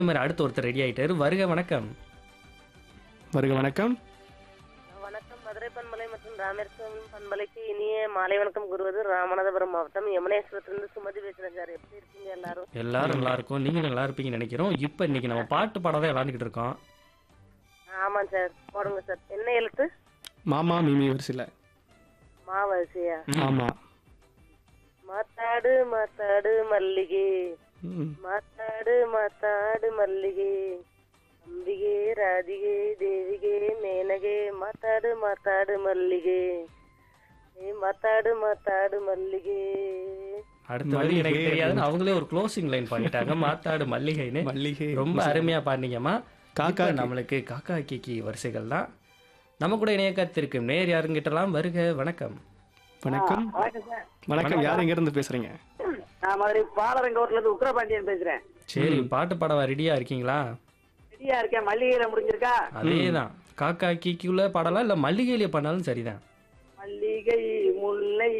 இந்த மாதிரி அடுத்து ஒருத்தர் ரெடி ஆயிட்டாரு வருக வணக்கம் வருக வணக்கம் வணக்கம் மதுரை பண்பலை மற்றும் ராமேஸ்வரம் பண்பலைக்கு இனிய மாலை வணக்கம் கூறுவது ராமநாதபுரம் மாவட்டம் யமுனேஸ்வரத்திலிருந்து சுமதி பேசுறேன் சார் எப்படி இருக்கீங்க எல்லாரும் எல்லாரும் நல்லா இருக்கும் நீங்க நல்லா இருப்பீங்கன்னு நினைக்கிறோம் இப்போ இன்னைக்கு நம்ம பாட்டு பாடம் தான் விளாண்டுக்கிட்டு இருக்கோம் ஆமாம் சார் போடுங்க சார் என்ன எழுத்து மாமா மிமி வரிசையில் மாவரிசையா ஆமா மாத்தாடு மாத்தாடு மல்லிகை ம். மாத்தாடு மாத்தாடு மல்லிகை அம்பிகே ராதிகே தேவிகே மேனகே மாத்தாடு மாத்தாடு மல்லிகை ஏ மாத்தாடு மாத்தாடு மல்லிகை அடுத்த வரி எனக்கு மல்லிகை தெரியாதுன்னு அவங்களே ஒரு க்ளோசிங் லைன் பண்ணிட்டாங்க மாத்தாடு மல்லிகைன்னு மல்லிகை ரொம்ப அருமையா பாடினீங்கம்மா காக்கா இப்ப நம்மளுக்கு காக்கா கிக்கி வரிசைகள் தான் நம்ம கூட இணைய காத்திருக்கும் நேர் யாருங்கிட்டலாம் வருக வணக்கம் வணக்கம் வணக்கம் சார் வணக்கம் யார் எங்க இருந்து பேசுறீங்க நான் மதுரை பாலரங்கோட்ல இருந்து உக்ரபாண்டியன் பேசுறேன் சரி பாட்டு பாடவா ரெடியா இருக்கீங்களா ரெடியா இருக்கேன் மல்லிகையில முடிஞ்சிருக்கா அதேதான் காக்கா கிக்கிக்குள்ள பாடலாம் இல்ல மல்லிகையிலே பண்ணாலும் சரிதான் மல்லிகை முல்லை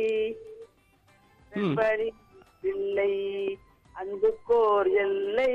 செம்பனி பிள்ளை அன்புக்கோர் எல்லை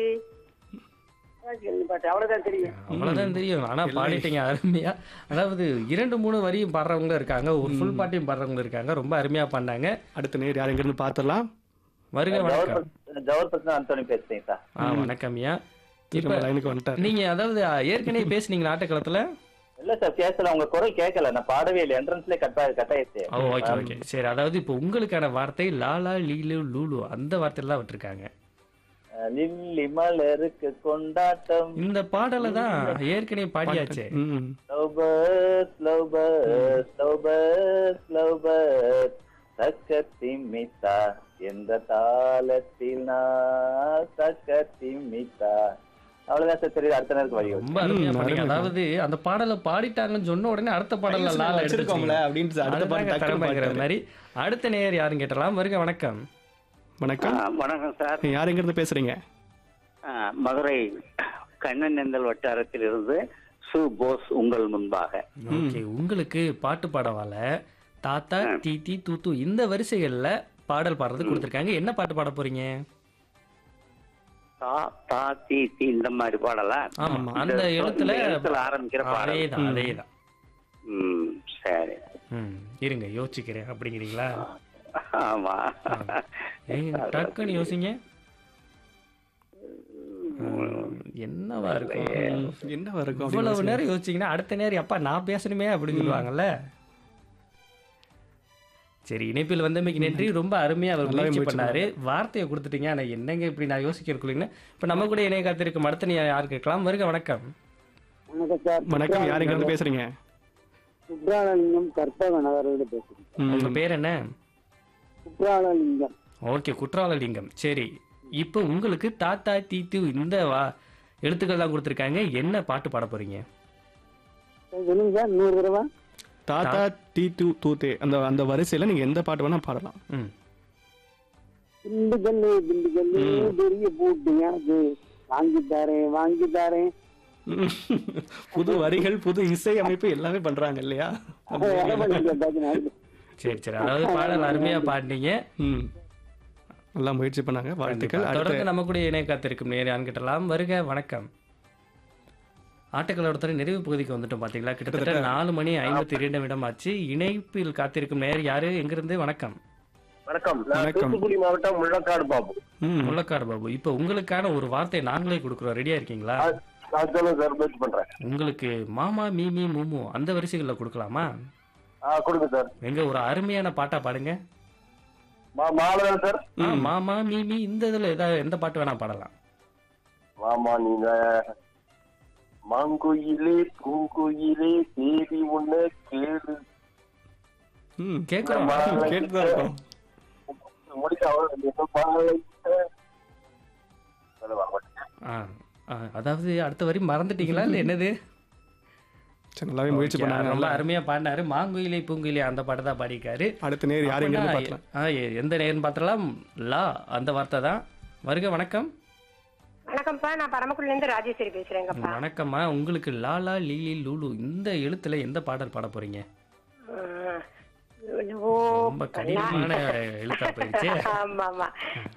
பாட்டு அவ்வளவுதான் தெரியும் அவ்வளவுதான் தெரியும் ஆனா பாடிட்டீங்க அருமையா அதாவது இரண்டு மூணு வரியும் பாடுறவங்களும் இருக்காங்க ஒரு ஃபுல் பாட்டையும் பாடுறவங்களும் இருக்காங்க ரொம்ப அருமையா பண்ணாங்க அடுத்த நேர் யார் எங்க இருந்து பார்த்துடலாம் வருக வணக்கம் ஜவஹர் பிரசன் அந்தோனி பேசுறேன் சார் ஆ வணக்கம்யா திரும்ப இப்ப லைனுக்கு வந்துட்டார் நீங்க அதாவது ஏற்கனவே பேசுனீங்களா ஆட்டக்களத்துல இல்ல சார் பேசல உங்க குரல் கேட்கல நான் பாடவே இல்லை என்ட்ரன்ஸ்ல கட் கட் ஆயிடுச்சு ஓ ஓகே ஓகே சரி அதாவது இப்போ உங்களுக்கான வார்த்தை லாலா லீலு லூலு அந்த வார்த்தையில தான் விட்டுருக்காங்க அஹ் லில்லி மலருக்கு கொண்டாட்டம் இந்த பாடலை தான் ஏற்கனவே பாடியாச்சே ம் love birds love birds love birds love birds சக்கத்தி மித்தா எந்த தாளத்தில் நான் சக்கத்தி மித்தா அவ்வளவுதான் சார் தெரியுது அடுத்த நேரத்துக்கு வழி ரொம்ப அருமையா ம், பண்ணீங்க அருமை. அதாவது அந்த பாடலை பாடிட்டாங்கன்னு சொன்ன உடனே அடுத்த பாடல்ல லாலா வச்சிருக்கோம்ல எடுத்துக்கோங்களேன் அப்படின்னு அடுத்த பாட்டு டக்குனு திறமைங்கிற பாடிட்டாரு. மாதிரி அடுத்த நேயர் யாருன்னு கேட்டலாம் வருக வணக்கம் வணக்கம் வணக்கம் சார் யார் எங்க இருந்து பேசுறீங்க ஆ, மதுரை கண்ணனெந்தல் வட்டாரத்தில் இருந்து சு போஸ் உங்கள் முன்பாக ஓகே உங்களுக்கு பாட்டு பாடவால தாத்தா தீத்தி தூத்து இந்த வரிசைகள்ல பாடல் பாடுறது கொடுத்துருக்காங்க என்ன பாட்டு பாட போறீங்க தா தா தி தி இந்த மாதிரி பாடலாம் ஆமா ஆமா. அந்த இந்த எழுத்துல எழுத்துல ஆரம்பிக்கிற பாடல் அதேதான் அதேதான் ம் சரி ம் இருங்க யோசிக்கிறேன் அப்படிங்கிறீங்களா ஆமா ஏய், டக்குன்னு யோசிங்க ம், என்னவா இருக்கும் ம், என்னவா இருக்கும் அப்படின்னு இவ்வளவு யோசிங்க. நேரம் யோசிச்சீங்கன்னா அடுத்த நேரம் அப்பா நான் பேசணுமே அப்படின்னு சொல்லுவாங்கல்ல சரி இணைப்பில் வந்தமைக்கு நன்றி ரொம்ப அருமையா அவர் நல்லாவே முயற்சி முயற்சி பண்ணாரு வார்த்தையை கொடுத்துட்டீங்க ஆனா என்னங்க இப்படி நான் யோசிக்கிறக்குள்ளீங்கன்னு இப்ப நம்ம கூட இணைய காத்திருக்கும் அடுத்த நீ யார் கேட்கலாம் வருக வணக்கம் வணக்கம் சார் வணக்கம் யார் எங்க இருந்து பேசுறீங்க குப்ராலலிங்கம் கற்பக நகரோடு பேசுறேன் ம், உங்க பேர் என்ன குப்ராலலிங்கம் ஓகே குற்றாலலிங்கம் சரி இப்போ உங்களுக்கு தாத்தா தீத்து இந்த வா எழுத்துக்கள் தான் கொடுத்துருக்காங்க என்ன பாட்டு பாட போறீங்க சொல்லுங்க சார் நூறு தடவை தாத்தா டி டூ தூத்தே அந்த அந்த வரிசையில நீங்க எந்த பாட்டு வேணா பாடலாம் ம் திண்டுக்கல்லு திண்டுக்கல்லு பெரிய பூட்டு எனக்கு வாங்கி தரேன் வாங்கி தரேன் ம். புது வரிகள் புது இசை அமைப்பு எல்லாமே பண்றாங்க இல்லையா சரி சரி அதாவது பாடல் அருமையா பாடினீங்க ம் நல்லா முயற்சி பண்ணாங்க வாழ்த்துக்கள் அடுத்து தொடர்ந்து நம்ம கூட இணைய காத்திருக்கும் நேர் யான்கிட்டலாம் வருக வணக்கம் ஆட்டக்களோட நிறைவு பகுதிக்கு வந்துட்டோம் பாத்தீங்களா கிட்டத்தட்ட நாலு மணி ஐம்பத்தி இரண்டு நிமிடம் ஆச்சு இணைப்பில் காத்திருக்கும் நேர் யாரு எங்கிருந்து வணக்கம் வணக்கம் நான் வணக்கம். தூத்துக்குடி மாவட்டம் முள்ளக்காடு பாபு ம் முள்ளக்காடு பாபு இப்போ உங்களுக்கான ஒரு வார்த்தை நாங்களே கொடுக்குறோம் ரெடியா இருக்கீங்களா நான் சொல்லுங்க சார் முயற்சி பண்றேன் உங்களுக்கு மாமா மீமி மூமு அந்த வரிசைகள்ல கொடுக்கலாமா ஆ கொடுங்க சார் எங்க ஒரு அருமையான பாட்டா பாடுங்க மா- மாலை சார் ஆ, மாமா மீமி இந்த இதுல ஏதாவது எந்த பாட்டு வேணா பாடலாம் ஆமா நீங்க மாங்குயிலே பூங்குயிலே தேவி உன்ன கேளு ம் கேக்குறோம் கேட்டுதான் இருக்கோம் முடிக்க அவ்வளவு என்ன பாலை ஆ, ஆ, அதாவது அடுத்த வரி மறந்துட்டீங்களா இல்ல என்னது சரி நல்லாவே முயற்சி Okay, பண்ணாங்க ரொம்ப நல்லா அருமையா பாடினாரு மாங்குயிலே பூங்குயிலே அந்த பாட்டு தான் பாடியிருக்காரு அடுத்த நேர் யார் எங்க இருந்து பார்க்கலாம் ஆ, எ- எந்த நேரம் பார்த்தலாம் லா அந்த வார்த்தை தான் வருக வணக்கம் வணக்கம்ப்பா நான் பரமக்குடில இருந்து ராஜேஸ்வரி பேசுறேங்கப்பா வணக்கம்மா உங்களுக்கு லாலா லீலி லூலு இந்த எழுத்துல எந்த பாடல் பாட போறீங்க ஆ, ஓ ரொம்ப கடினமான எழுத்தா போயிடுச்சு ஆமா ஆமா